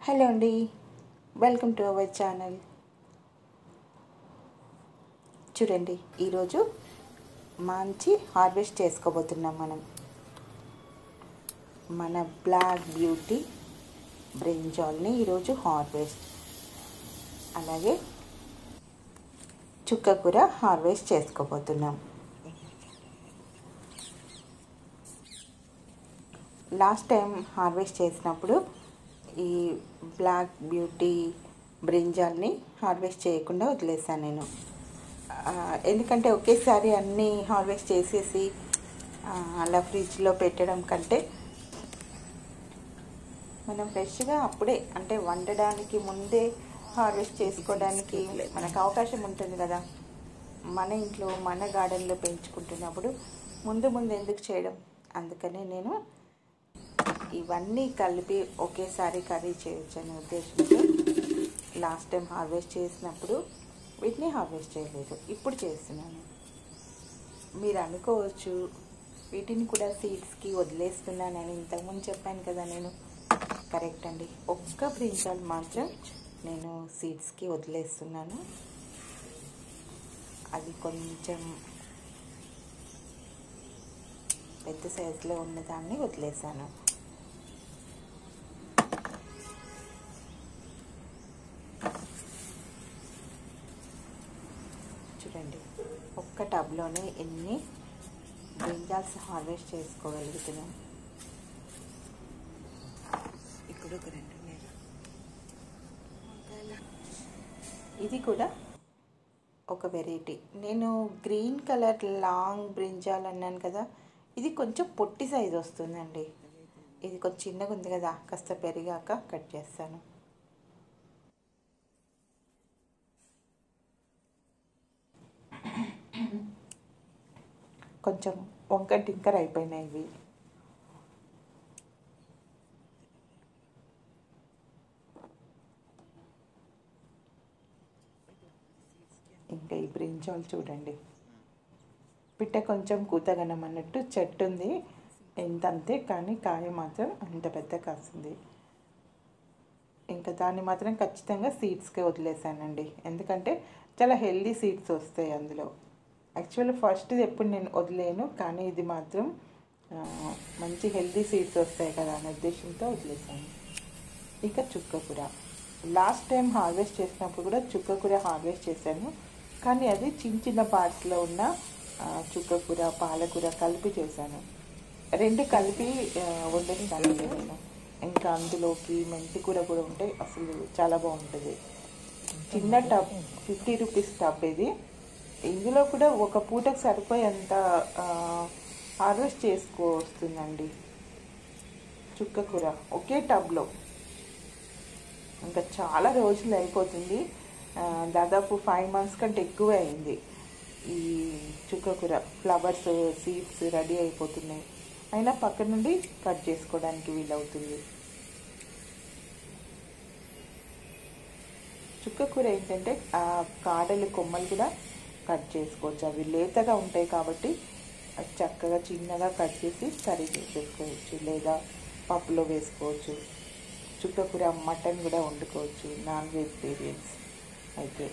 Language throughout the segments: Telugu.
హలో అండి వెల్కమ్ టు అవర్ ఛానల్ చూడండి ఈరోజు మంచి హార్వెస్ట్ చేసుకోబోతున్నాం మనం మన బ్లాక్ బ్యూటీ బ్రింజాల్ని ఈరోజు హార్వెస్ట్ అలాగే చుక్క కూర హార్వెస్ట్ చేసుకోబోతున్నాం లాస్ట్ టైం హార్వెస్ట్ చేసినప్పుడు ఈ బ్లాక్ బ్యూటీ బ్రింజాల్ని హార్వెస్ట్ చేయకుండా వదిలేసాను నేను ఆ, ఎందుకంటే ఒకేసారి అన్నీ హార్వెస్ట్ చేసేసి ఆ, అలా ఫ్రిడ్జ్లో పెట్టడం కంటే మనం ఫ్రెష్గా అప్పుడే అంటే వండడానికి ముందే హార్వెస్ట్ చేసుకోవడానికి మనకు అవకాశం ఉంటుంది కదా మన ఇంట్లో మన గార్డెన్లో పెంచుకుంటున్నప్పుడు ముందు ముందు ఎందుకు చేయడం అందుకనే నేను ఇవన్నీ కలిపి ఒకేసారి కర్రీ చేయొచ్చు అనే ఉద్దేశంతో లాస్ట్ టైం హార్వెస్ట్ చేసినప్పుడు వీటిని హార్వెస్ట్ చేయలేదు ఇప్పుడు చేస్తున్నాను మీరు అనుకోవచ్చు వీటిని కూడా సీడ్స్కి వదిలేస్తున్నానని ఇంతకుముందు చెప్పాను కదా నేను కరెక్ట్ అండి ఒక్క బ్రింజాల్ మాత్రం నేను సీడ్స్కి వదిలేస్తున్నాను అది కొంచెం పెద్ద సైజులో ఉన్నదాన్ని వదిలేశాను చూడండి ఒక్క టబ్లోనే ఎన్ని బ్రింజాల్స్ హార్వెస్ట్ చేసుకోగలుగుతున్నాం ఇక్కడ ఒక రెండు ఉన్నాయి. ఇది కూడా ఒక వెరైటీ నేను గ్రీన్ కలర్ లాంగ్ బ్రింజాల్ అన్నాను కదా ఇది కొంచెం పొట్టి సైజ్ వస్తుందండి ఇది కొంచెం చిన్నగా ఉంది కదా కాస్త పెరిగాక కట్ చేస్తాను కొంచెం వంక టింకర్ అయిపోయినాయి ఇవి ఇంకా ఈ బ్రింజాల్ చూడండి పిట్ట కొంచెం కూతగనం అన్నట్టు చెట్టు ఉంది ఎంత అంతే కానీ కాయ మాత్రం అంత పెద్ద కాస్తుంది ఇంకా దాన్ని మాత్రం ఖచ్చితంగా సీడ్స్కే వదిలేసానండి ఎందుకంటే చాలా హెల్దీ సీడ్స్ వస్తాయి అందులో యాక్చువల్లీ ఫస్ట్ది ఎప్పుడు నేను వదిలేను కానీ ఇది మాత్రం ఆ, మంచి హెల్దీ సీడ్స్ వస్తాయి కదా అనే ఉద్దేశంతో వదిలేసాను ఇక చుక్క కూర లాస్ట్ టైం హార్వెస్ట్ చేసినప్పుడు కూడా చుక్క కూర హార్వెస్ట్ చేశాను కానీ అది చిన్న చిన్న పార్ట్స్లో ఉన్న ఆ, చుక్క కూర పాలకూర కలిపి చేశాను రెండు కలిపి ఆ, వండేస్తాను నేను ఇంకా అందులోకి మెంతి కూర కూడా ఉంటే అసలు చాలా బాగుంటుంది చిన్న టబ్ ఫిఫ్టీ రూపీస్ టబ్ ఇది ఇందులో కూడా ఒక పూటకు సరిపోయేంత హార్వెస్ట్ చేసుకో వస్తుందండి చుక్క కూర ఒకే టబ్లో ఇంకా చాలా రోజులు అయిపోతుంది ఆ, దాదాపు ఫైవ్ మంత్స్ కంటే ఎక్కువే అయింది ఈ చుక్క కూర ఫ్లవర్స్ సీడ్స్ రెడీ అయిపోతున్నాయి అయినా పక్క నుండి కట్ చేసుకోవడానికి వీలవుతుంది చుక్క కూర ఏంటంటే ఆ కాడలు కొమ్మలు కూడా కట్ చేసుకోవచ్చు అవి లేతగా ఉంటాయి కాబట్టి అది చక్కగా చిన్నగా కట్ చేసి కర్రీ చేసేసుకోవచ్చు లేదా పప్పులో వేసుకోవచ్చు చుక్క కూర మటన్ కూడా వండుకోవచ్చు నాన్ వెజిటేరియన్స్ అయితే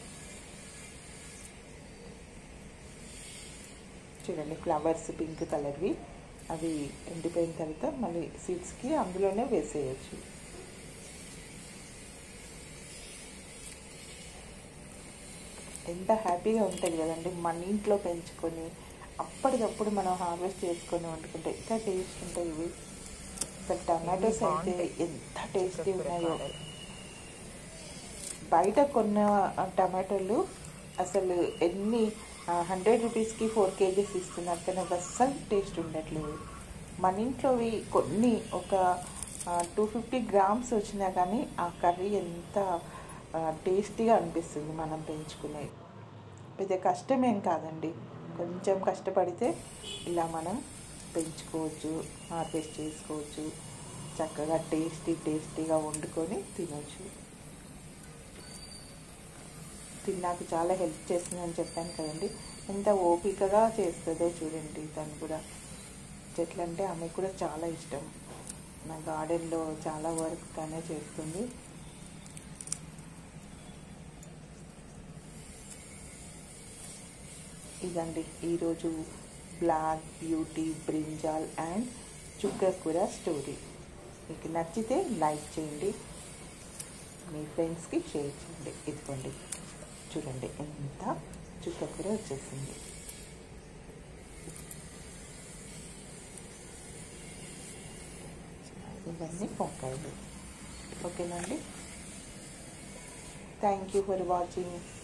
చూడండి ఫ్లవర్స్ పింక్ కలర్వి అవి ఎండిపోయిన తర్వాత మళ్ళీ సీడ్స్కి అందులోనే వేసేయచ్చు ఎంత హ్యాపీగా ఉంటుంది కదండి మన ఇంట్లో పెంచుకొని అప్పటికప్పుడు మనం హార్వెస్ట్ చేసుకొని వండుకుంటే ఎంత టేస్ట్ ఉంటాయి ఇవి అసలు టమాటోస్ అయితే ఎంత టేస్టీ ఉన్నాయో బయట కొన్న ఆ టమాటోలు అసలు ఎన్ని హండ్రెడ్ రూపీస్కి ఫోర్ కేజీస్ ఇస్తున్నారు కానీ అవి అస్సలు టేస్ట్ ఉండట్లేదు మన ఇంట్లోవి కొన్ని ఒక టూ ఫిఫ్టీ గ్రామ్స్ వచ్చినా కానీ ఆ కర్రీ ఎంత టేస్టీగా అనిపిస్తుంది మనం పెంచుకునేది పెద్ద కష్టమేం కాదండి కొంచెం కష్టపడితే ఇలా మనం పెంచుకోవచ్చు హార్వెస్ట్ చేసుకోవచ్చు చక్కగా టేస్టీ టేస్టీగా వండుకొని తినొచ్చు తిన్నాక చాలా హెల్ప్ చేస్తుందని చెప్పాను కదండి ఎంత ఓపికగా చేస్తుందో చూడండి తను కూడా చెట్లు అంటే ఆమెకు కూడా చాలా ఇష్టం నా గార్డెన్లో చాలా వర్క్ తనే చేస్తుంది ఇదండి ఈరోజు బ్లాక్ బ్యూటీ బ్రింజాల్ అండ్ చుక్కకూర స్టోరీ మీకు నచ్చితే లైక్ చేయండి మీ ఫ్రెండ్స్కి షేర్ చేయండి ఇదిగోండి చూడండి ఎంత చుక్కకూర వచ్చేసింది ఇవన్నీ వంకాయలు ఓకేనండి థ్యాంక్ యూ ఫర్ వాచింగ్